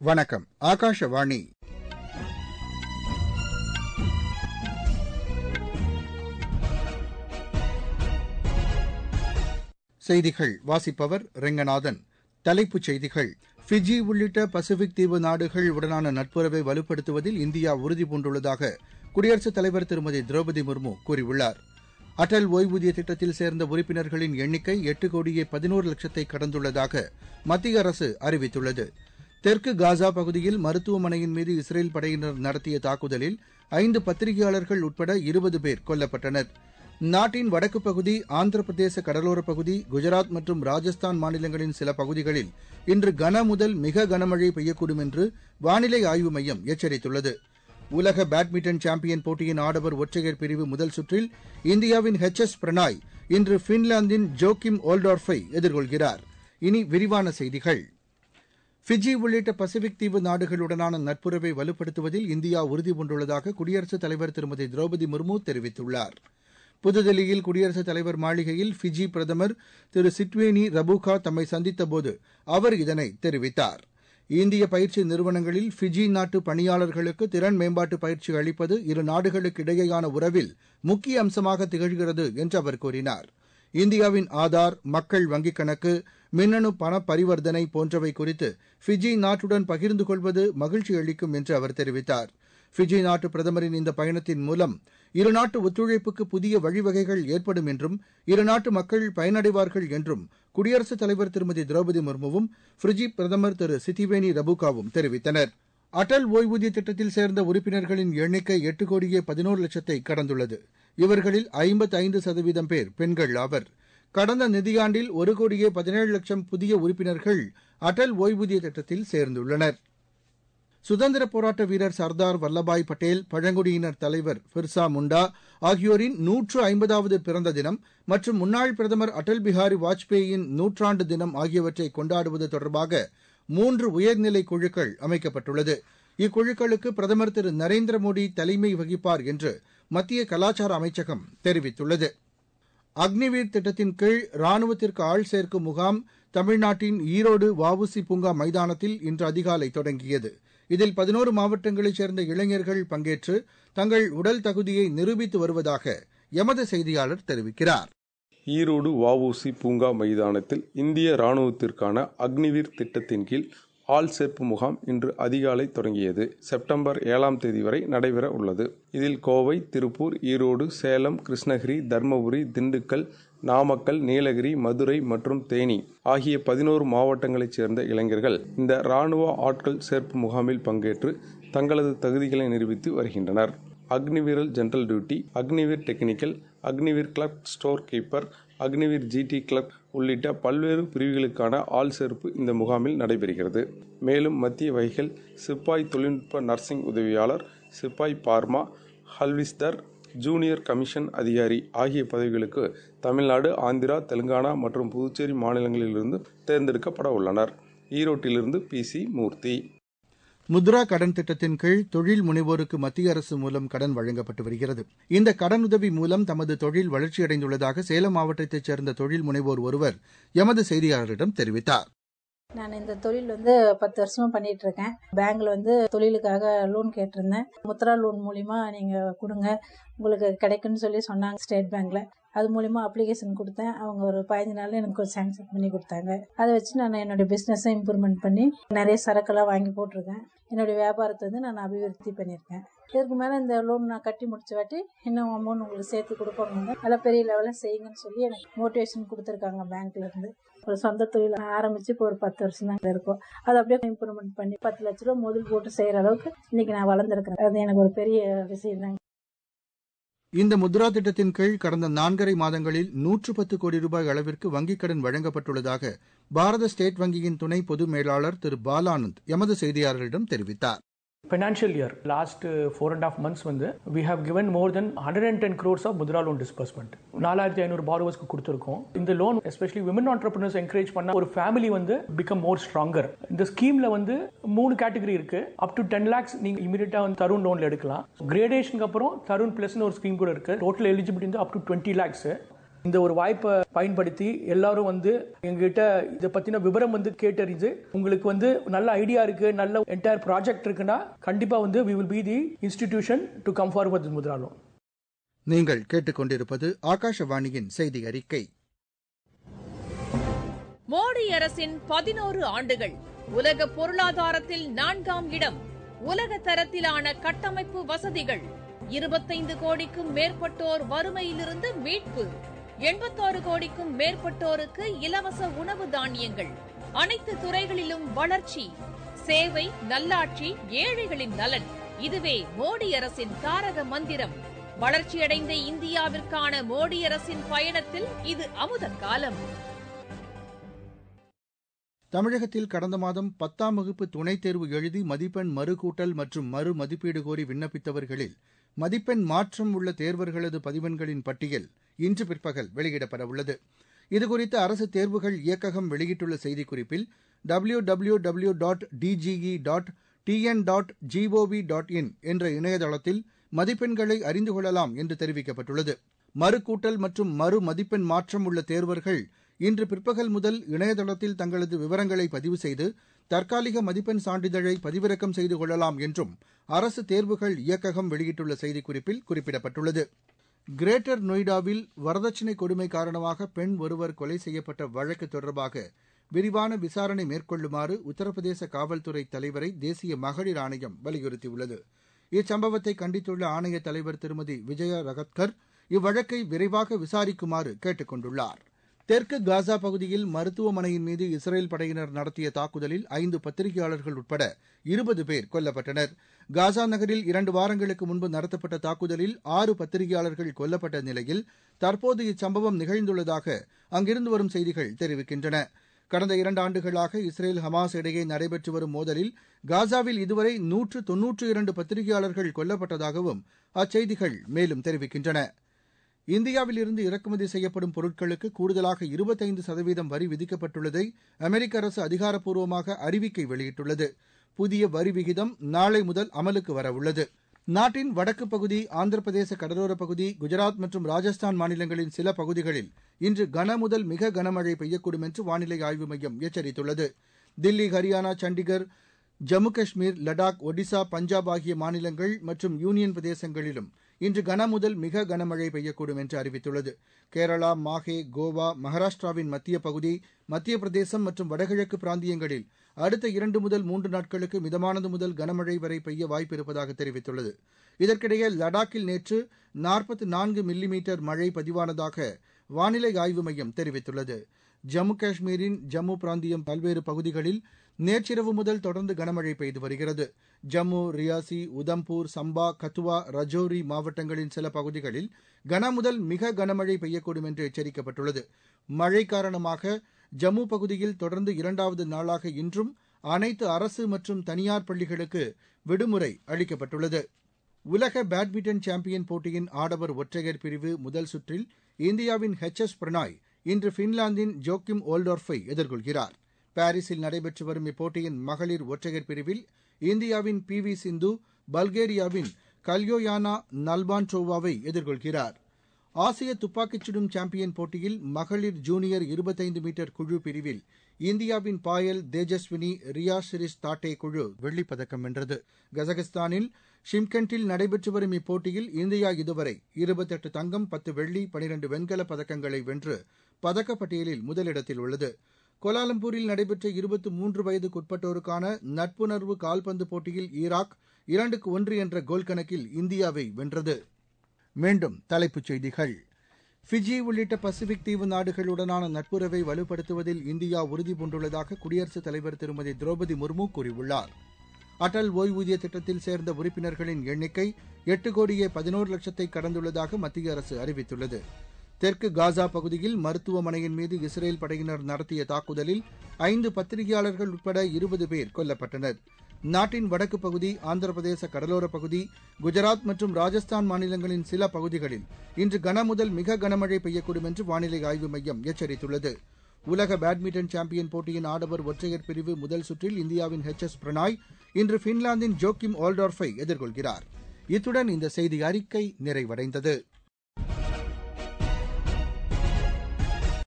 வணக்கம் ஆகாஷவாணி செய்திகள் வாசிப்பவர் ரெங்கநாதன் தலைப்புச் செய்திகள் ஃபிஜி உள்ளிட்ட பசிபிக் தீவு நாடுகள் உடனான நட்புறவை வலுப்படுத்துவதில் இந்தியா உறுதிபூண்டுள்ளதாக குடியரசுத் தலைவர் திருமதி திரௌபதி முர்மு கூறியுள்ளார் அடல் ஓய்வூதிய திட்டத்தில் சேர்ந்த உறுப்பினர்களின் எண்ணிக்கை எட்டு கோடியே பதினோரு லட்சத்தை கடந்துள்ளதாக மத்திய அரசு அறிவித்துள்ளது தெற்கு காசா பகுதியில் மருத்துவமனையின் மீது இஸ்ரேல் படையினர் நடத்திய தாக்குதலில் ஐந்து பத்திரிகையாளர்கள் உட்பட இருபது பேர் கொல்லப்பட்டனர் நாட்டின் வடக்கு பகுதி ஆந்திர பிரதேச கடலோரப் பகுதி குஜராத் மற்றும் ராஜஸ்தான் மாநிலங்களின் சில பகுதிகளில் இன்று கன முதல் மிக கனமழை பெய்யக்கூடும் என்று வானிலை ஆய்வு மையம் எச்சரித்துள்ளது உலக பேட்மிண்டன் சாம்பியன் போட்டியின் ஆடவர் ஒற்றையர் பிரிவு முதல் சுற்றில் இந்தியாவின் ஹெச் எஸ் பிரணாய் இன்று பின்லாந்தின் ஜோக்கிம் ஓல்டார்ஃபை எதிர்கொள்கிறார் இனி விரிவான செய்திகள் ஃபிஜி உள்ளிட்ட பசிபிக் தீவு நாடுகளுடனான நட்புறவை வலுப்படுத்துவதில் இந்தியா உறுதிபூண்டுள்ளதாக குடியரசுத் தலைவர் திருமதி திரௌபதி முர்மு தெரிவித்துள்ளார் புதுதில்லியில் குடியரசுத் தலைவர் மாளிகையில் ஃபிஜி பிரதமர் திரு சிட்வேனி ரபுகா தம்மை சந்தித்தபோது அவர் இதனை தெரிவித்தார் இந்திய பயிற்சி நிறுவனங்களில் ஃபிஜி நாட்டு பணியாளர்களுக்கு திறன் மேம்பாட்டு பயிற்சி அளிப்பது இரு நாடுகளுக்கு இடையேயான உறவில் முக்கிய அம்சமாக திகழ்கிறது என்று அவர் கூறினார் இந்தியாவின் ஆதார் மக்கள் வங்கிக் கணக்கு மின்னணு பண பரிவர்த்தனை போன்றவை குறித்து ஃபிஜி நாட்டுடன் பகிர்ந்து கொள்வது மகிழ்ச்சி அளிக்கும் என்று அவர் தெரிவித்தார் ஃபிஜி நாட்டு பிரதமரின் இந்த பயணத்தின் மூலம் இருநாட்டு ஒத்துழைப்புக்கு புதிய வழிவகைகள் ஏற்படும் என்றும் இருநாட்டு மக்கள் பயனடைவார்கள் என்றும் குடியரசுத் தலைவர் திருமதி திரௌபதி முர்முவும் ஃபிஜி பிரதமர் திரு சித்திவேனி ரபுகாவும் தெரிவித்தனர் அடல் ஓய்வூதிய திட்டத்தில் சேர்ந்த உறுப்பினர்களின் எண்ணிக்கை எட்டு கோடியே பதினோரு லட்சத்தை கடந்துள்ளது இவர்களில் ஐம்பத்து ஐந்து சதவீதம் பேர் பெண்கள் ஆவர் கடந்த நிதியாண்டில் ஒரு கோடியே பதினேழு லட்சம் புதிய உறுப்பினர்கள் அடல் ஓய்வூதிய திட்டத்தில் சேர்ந்துள்ளனர் சுதந்திர போராட்ட வீரர் சர்தார் வல்லபாய் பட்டேல் பழங்குடியினர் தலைவர் பிர்சா முண்டா ஆகியோரின் நூற்று ஐம்பதாவது பிறந்த தினம் மற்றும் முன்னாள் பிரதமர் அடல் பிஹாரி வாஜ்பேயியின் நூற்றாண்டு தினம் ஆகியவற்றை கொண்டாடுவது தொடர்பாக மூன்று உயர்நிலை குழுக்கள் அமைக்கப்பட்டுள்ளது இக்குழுக்களுக்கு பிரதமர் திரு நரேந்திர மோடி தலைமை வகிப்பார் என்று மத்திய கலாச்சார அமைச்சகம் தெரிவித்துள்ளது அக்னிவீர் திட்டத்தின் கீழ் ராணுவத்திற்கு ஆள் சேர்க்கும் முகாம் தமிழ்நாட்டின் ஈரோடு வஉசி பூங்கா மைதானத்தில் இன்று அதிகாலை தொடங்கியது இதில் பதினோரு மாவட்டங்களைச் சேர்ந்த இளைஞர்கள் பங்கேற்று தங்கள் உடல் தகுதியை நிரூபித்து வருவதாக எமது செய்தியாளர் தெரிவிக்கிறார் ஈரோடு வஉசி பூங்கா மைதானத்தில் இந்திய ராணுவத்திற்கான அக்னிவீர் திட்டத்தின் கீழ் ஆள் சேர்ப்பு முகாம் இன்று அதிகாலை தொடங்கியது செப்டம்பர் ஏழாம் தேதி வரை நடைபெற உள்ளது இதில் கோவை திருப்பூர் ஈரோடு சேலம் கிருஷ்ணகிரி தர்மபுரி திண்டுக்கல் நாமக்கல் நீலகிரி மதுரை மற்றும் தேனி ஆகிய பதினோரு மாவட்டங்களைச் சேர்ந்த இளைஞர்கள் இந்த ராணுவ ஆட்கள் சேர்ப்பு முகாமில் பங்கேற்று தங்களது தகுதிகளை நிரூபித்து வருகின்றனர் அக்னிவீரல் general duty Agniveer technical Agniveer clerk store keeper Agniveer GD clerk உள்ளிட்ட பல்வேறு பிரிவுகளுக்கான ஆள் சேர்ப்பு இந்த முகாமில் நடைபெறுகிறது மேலும் மத்திய வகைகள் சிப்பாய் தொழில்நுட்ப நர்சிங் உதவியாளர் சிப்பாய் பார்மா ஹல்விஸ்தர் ஜூனியர் கமிஷன் அதிகாரி ஆகிய பதவிகளுக்கு தமிழ்நாடு ஆந்திரா தெலுங்கானா மற்றும் புதுச்சேரி மாநிலங்களிலிருந்து தேர்ந்தெடுக்கப்பட உள்ளனர் ஈரோட்டிலிருந்து பி சி மூர்த்தி முத்ரா கடன் திட்டத்தின் கீழ் தொழில் முனைவோருக்கு மத்திய அரசு மூலம் கடன் வழங்கப்பட்டு வருகிறது இந்த கடனுதவி மூலம் தமது தொழில் வளர்ச்சியடைந்துள்ளதாக சேலம் மாவட்டத்தைச் சேர்ந்த தொழில் முனைவோர் ஒருவர் எமது செய்தியாளரிடம் தெரிவித்தார் நான் இந்த தொழில் வந்து பத்து வருஷமா பண்ணிட்டு இருக்கேன் பேங்க்ல வந்து தொழிலுக்காக லோன் கேட்டிருந்தேன் முத்ரா லோன் மூலியமா நீங்க கொடுங்க உங்களுக்கு கிடைக்குன்னு சொல்லி சொன்னாங்க ஸ்டேட் பேங்க்ல அது மூலியமா அப்ளிகேஷன் கொடுத்தேன் அவங்க ஒரு பதினஞ்சு நாள்ல எனக்கு சாங்ஷன் பண்ணி கொடுத்தாங்க அதை வச்சு நான் என்னுடைய பிசினஸை இம்ப்ரூவ்மெண்ட் பண்ணி நிறைய சரக்கெல்லாம் வாங்கி போட்டிருக்கேன் என்னுடைய வியாபாரத்தை வந்து நான் அபிவிருத்தி பண்ணியிருக்கேன் இதுக்கு மேலே இந்த லோன் நான் கட்டி முடிச்ச வாட்டி இன்னும் அமௌண்ட் உங்களுக்கு சேர்த்து கொடுப்பாங்க நல்லா பெரிய லெவலில் செய்யுங்கன்னு சொல்லி எனக்கு மோட்டிவேஷன் கொடுத்துருக்காங்க பேங்க்ல இருந்து ஒரு சொந்த தொழில் ஆரம்பிச்சு இப்போ ஒரு பத்து வருஷம் தான் இருக்கும் அதை அப்படியே இம்ப்ரூவ்மெண்ட் பண்ணி பத்து லட்ச ரூபா முதல் போட்டு செய்யற அளவுக்கு இன்னைக்கு நான் வளர்ந்துருக்கிறேன் அது எனக்கு ஒரு பெரிய விஷயம் தாங்க இந்த முத்ரா திட்டத்தின் கீழ் கடந்த நான்கரை மாதங்களில் நூற்று பத்து கோடி ரூபாய் அளவிற்கு வங்கிக் கடன் வழங்கப்பட்டுள்ளதாக பாரத ஸ்டேட் வங்கியின் துணை பொது மேலாளர் திரு பாலானந்த் எமது செய்தியாளரிடம் தெரிவித்தார் Financial year, last uh, four and a half months வந்து we have given more than 110 crores of Mudra loan disbursement நாலாயிரத்தி ஐநூறு borrowersக்கு கொடுத்துருக்கோம் இந்த loan especially women entrepreneurs encourage பண்ண ஒரு ஃபேமிலி வந்து பிகம் மோர் ஸ்ட்ராங்கர் இந்த ஸ்கீம்ல வந்து மூணு கேட்டகரி இருக்கு அப் டு டென் லேக்ஸ் நீங்க இமீடியட்டா வந்து தருண் லோன்ல எடுக்கலாம் கிரேடேஷனுக்கு அப்புறம் தருண் பிளஸ்னு ஒரு ஸ்கீம் கூட இருக்கு டோட்டல் எலிஜிபிலிட்டி வந்து அப் டு டுவெண்ட்டி லேக்ஸ் இந்த ஒரு வாய்ப்பை பயன்படுத்தி எல்லாரும் வந்து எங்ககிட்ட இதை பத்தின விவரம் வந்து கேட்டறிஞ்சு உங்களுக்கு வந்து நல்ல ஐடியா இருக்கு நல்ல என்டையர் ப்ராஜெக்ட் இருக்குன்னா கண்டிப்பா வந்து we will be the institution to come forward Mudra loan நீங்கள் கேட்டுக்கொண்டிருப்பது ஆகாஷவாணியின் செய்தி அறிக்கை மோடி அரசின் பதினோரு ஆண்டுகள் உலக பொருளாதாரத்தில் நான்காம் இடம் உலக தரத்திலான கட்டமைப்பு வசதிகள் இருபத்தைந்து கோடிக்கும் மேற்பட்டோர் வறுமையிலிருந்து மீட்பு எண்பத்தாறு கோடிக்கும் மேற்பட்டோருக்கு இலவச உணவு தானியங்கள் அனைத்து துறைகளிலும் வளர்ச்சி சேவை நல்லாட்சி ஏழைகளின் நலன் இதுவே மோடி அரசின் தாரக மந்திரம் வளர்ச்சியடைந்த இந்தியாவிற்கான மோடி அரசின் பயணத்தில் இது அமுத காலம் தமிழகத்தில் கடந்த மாதம் பத்தாம் வகுப்பு துணைத் தேர்வு எழுதி மதிப்பெண் மறுகூட்டல் மற்றும் மறு மதிப்பீடு கோரி விண்ணப்பித்தவர்களில் மதிப்பெண் மாற்றம் உள்ள தேர்வர்களது பதிவெண்களின் பட்டியல் இன்று பிற்பகல் வெளியிடப்பட உள்ளது இதுகுறித்து அரசு தேர்வுகள் இயக்ககம் வெளியிட்டுள்ள செய்திக்குறிப்பில் W W W dot DGE dot TN dot GOV dot in என்ற இணையதளத்தில் மதிப்பெண்களை அறிந்து கொள்ளலாம் என்று தெரிவிக்கப்பட்டுள்ளது மறுகூட்டல் மற்றும் மறு மதிப்பெண் மாற்றம் உள்ள தேர்வர்கள் இன்று பிற்பகல் முதல் இணையதளத்தில் தங்களது விவரங்களை பதிவு செய்து தற்காலிக மதிப்பெண் சான்றிதழை பதிவிறக்கம் செய்து கொள்ளலாம் என்றும் அரசு தேர்வுகள் இயக்ககம் வெளியிட்டுள்ள செய்திக்குறிப்பில் குறிப்பிடப்பட்டுள்ளது கிரேட்டர் நொய்டாவில் வரதட்சணை கொடுமை காரணமாக பெண் ஒருவர் கொலை செய்யப்பட்ட வழக்கு தொடர்பாக விரிவான விசாரணை மேற்கொள்ளுமாறு உத்தரப்பிரதேச காவல்துறை தலைவரை தேசிய மகளிர் ஆணையம் வலியுறுத்தியுள்ளது இச்சம்பவத்தை கண்டித்துள்ள ஆணைய தலைவர் திருமதி விஜயா ரகத்கர் இவ்வழக்கை விரைவாக விசாரிக்குமாறு கேட்டுக் கொண்டுள்ளார் தெற்கு காசா பகுதியில் மருத்துவமனையின் மீது இஸ்ரேல் படையினர் நடத்திய தாக்குதலில் ஐந்து பத்திரிகையாளர்கள் உட்பட இருபது பேர் கொல்லப்பட்டனர் காசா நகரில் இரண்டு வாரங்களுக்கு முன்பு நடத்தப்பட்ட தாக்குதலில் ஆறு பத்திரிகையாளர்கள் கொல்லப்பட்ட நிலையில் தற்போது இச்சம்பவம் நிகழ்ந்துள்ளதாக அங்கிருந்து வரும் செய்திகள் தெரிவிக்கின்றன கடந்த இரண்டு ஆண்டுகளாக இஸ்ரேல் ஹமாஸ் இடையே நடைபெற்று வரும் மோதலில் காசாவில் இதுவரை நூற்று தொன்னூற்று இரண்டு பத்திரிகையாளர்கள் கொல்லப்பட்டதாகவும் அச்செய்திகள் மேலும் தெரிவிக்கின்றன இந்தியாவில் இருந்து இறக்குமதி செய்யப்படும் பொருட்களுக்கு கூடுதலாக இருபத்தைந்து சதவீதம் வரி விதிக்கப்பட்டுள்ளதை அமெரிக்க அரசு அதிகாரப்பூர்வமாக அறிவிக்கை வெளியிட்டுள்ளது புதிய வரி விகிதம் நாளை முதல் அமலுக்கு வரவுள்ளது நாட்டின் வடக்கு பகுதி ஆந்திர பிரதேச கடலோரப் பகுதி குஜராத் மற்றும் ராஜஸ்தான் மாநிலங்களின் சில பகுதிகளில் இன்று கனமுதல் மிக கனமழை பெய்யக்கூடும் என்று வானிலை ஆய்வு மையம் எச்சரித்துள்ளது தில்லி ஹரியானா சண்டிகர் ஜம்மு காஷ்மீர் லடாக் ஒடிசா பஞ்சாப் ஆகிய மாநிலங்கள் மற்றும் யூனியன் பிரதேசங்களிலும் இன்று கனமுதல் மிக கனமழை பெய்யக்கூடும் என்று அறிவித்துள்ளது கேரளா மாஹே கோவா மகாராஷ்டிராவின் மத்திய பகுதி மத்திய பிரதேசம் மற்றும் வடகிழக்கு பிராந்தியங்களில் அடுத்த இரண்டு முதல் மூன்று நாட்களுக்கு மிதமானது முதல் கனமழை வரை பெய்ய வாய்ப்பு இருப்பதாக தெரிவித்துள்ளது இதற்கிடையே லடாக்கில் நேற்று நாற்பத்தி நான்கு மில்லிமீட்டர் மழை பதிவானதாக வானிலை ஆய்வு மையம் தெரிவித்துள்ளது ஜம்மு காஷ்மீரின் ஜம்மு பிராந்தியம் பல்வேறு பகுதிகளில் நேற்றிரவு முதல் தொடர்ந்து கனமழை பெய்து வருகிறது ஜம்மு ரியாசி உதம்பூர் சம்பா கத்துவா ரஜோரி மாவட்டங்களின் சில பகுதிகளில் கன முதல் மிக கனமழை பெய்யக்கூடும் என்று எச்சரிக்கப்பட்டுள்ளது மழை காரணமாக ஜம்மு பகுதியில் தொடர்ந்து இரண்டாவது நாளாக இன்றும் அனைத்து அரசு மற்றும் தனியார் பள்ளிகளுக்கு விடுமுறை அளிக்கப்பட்டுள்ளது உலக பேட்மிண்டன் சாம்பியன் போட்டியின் ஆடவர் ஒற்றையர் பிரிவு முதல் சுற்றில் இந்தியாவின் ஹெச் எஸ் பிரணாய் இன்று பின்லாந்தின் ஜோக்கிம் ஓல்டோர்ஃபை எதிர்கொள்கிறார் பாரிஸில் நடைபெற்று வரும் இப்போட்டியின் மகளிர் ஒற்றையர் பிரிவில் இந்தியாவின் பி வி சிந்து பல்கேரியாவின் கல்யோயானா நல்பான்ட்ரோவாவை எதிர்கொள்கிறார் ஆசிய துப்பாக்கிச் சுடும் சாம்பியன் போட்டியில் மகளிர் ஜூனியர் இருபத்தைந்து மீட்டர் குழு பிரிவில் இந்தியாவின் பாயல் தேஜஸ்வினி ரியா சிரிஸ் தாட்டே குழு வெள்ளிப்பதக்கம் வென்றது கசகஸ்தானில் ஷிம்கெண்டில் நடைபெற்று வரும் இப்போட்டியில் இந்தியா இதுவரை இருபத்தெட்டு தங்கம் பத்து வெள்ளி பனிரண்டு வெண்கலப் பதக்கங்களை வென்று பதக்கப்பட்டியலில் முதலிடத்தில் உள்ளது கோலாலம்பூரில் நடைபெற்ற இருபத்தி மூன்று வயதுக்குட்பட்டோருக்கான நட்புணர்வு கால்பந்து போட்டியில் ஈராக் இரண்டுக்கு ஒன்று என்ற கோல் கணக்கில் இந்தியாவை வென்றது மீண்டும் தலைப்புச் செய்திகள் ஃபிஜி உள்ளிட்ட பசிபிக் தீவு நாடுகளுடனான நட்புறவை வலுப்படுத்துவதில் இந்தியா உறுதி பூண்டுள்ளதாக குடியரசுத் தலைவர் திருமதி திரௌபதி முர்மு கூறியுள்ளார் அடல் ஓய்வூதிய திட்டத்தில் சேர்ந்த உறுப்பினர்களின் எண்ணிக்கை எட்டு கோடியே பதினோரு லட்சத்தை கடந்துள்ளதாக மத்திய அரசு அறிவித்துள்ளது தெற்கு காசா பகுதியில் மருத்துவமனையின் மீது இஸ்ரேல் படையினர் நடத்திய தாக்குதலில் ஐந்து பத்திரிகையாளர்கள் உட்பட இருபது பேர் கொல்லப்பட்டனர் நாட்டின் வடக்கு பகுதி ஆந்திர பிரதேச கடலோரப் பகுதி குஜராத் மற்றும் ராஜஸ்தான் மாநிலங்களின் சில பகுதிகளில் இன்று கனமுதல் மிக கனமழை பெய்யக்கூடும் என்று வானிலை ஆய்வு மையம் எச்சரித்துள்ளது உலக பேட்மிண்டன் சாம்பியன் போட்டியின் ஆடவர் ஒற்றையர் பிரிவு முதல் சுற்றில் இந்தியாவின் ஹெச் எஸ் பிரணாய் இன்று பின்லாந்தின் ஜோக்கிம் ஓல்டார்ஃபை எதிர்கொள்கிறார் இத்துடன் இந்த செய்தி அறிக்கை நிறைவடைந்தது